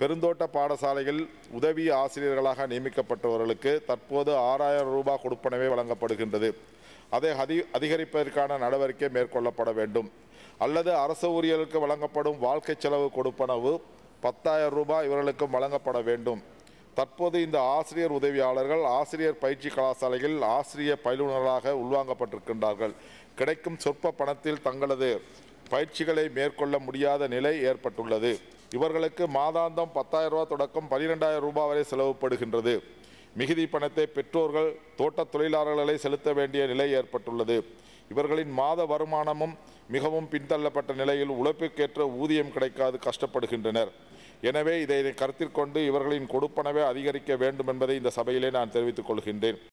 பெருந்தோட்ட பாடசாலையில் உதவி ஆசிரியர்களாக நியமிக்கப்பட்டவர்களுக்கு தற்போது ஆறாயிரம் ரூபாய் கொடுப்பனவே வழங்கப்படுகின்றது அதை அதி அதிகரிப்பதற்கான நடவடிக்கை மேற்கொள்ளப்பட வேண்டும் அல்லது அரசு ஊழியர்களுக்கு வழங்கப்படும் வாழ்க்கை செலவு கொடுப்பனவு பத்தாயிரம் ரூபாய் இவர்களுக்கும் வழங்கப்பட வேண்டும் தற்போது இந்த ஆசிரியர் உதவியாளர்கள் ஆசிரியர் பயிற்சி கலாசாலையில் ஆசிரியர் பயிலுநர்களாக உள்வாங்கப்பட்டிருக்கின்றார்கள் கிடைக்கும் சொற்ப பணத்தில் தங்களது பயிற்சிகளை மேற்கொள்ள முடியாத நிலை ஏற்பட்டுள்ளது இவர்களுக்கு மாதாந்தம் பத்தாயிரம் ரூபாய் தொடக்கம் பனிரெண்டாயிரம் ரூபாய் வரை செலவுப்படுகின்றது மிகுதி பணத்தை பெற்றோர்கள் தோட்டத் தொழிலாளர்களை செலுத்த வேண்டிய நிலை ஏற்பட்டுள்ளது இவர்களின் மாத வருமானமும் மிகவும் பின்தள்ளப்பட்ட நிலையில் உழைப்புக்கேற்ற ஊதியம் கிடைக்காது கஷ்டப்படுகின்றனர் எனவே இதை கருத்தில் கொண்டு இவர்களின் கொடுப்பனவை அதிகரிக்க வேண்டும் என்பதை இந்த சபையிலே நான் தெரிவித்துக் கொள்கின்றேன்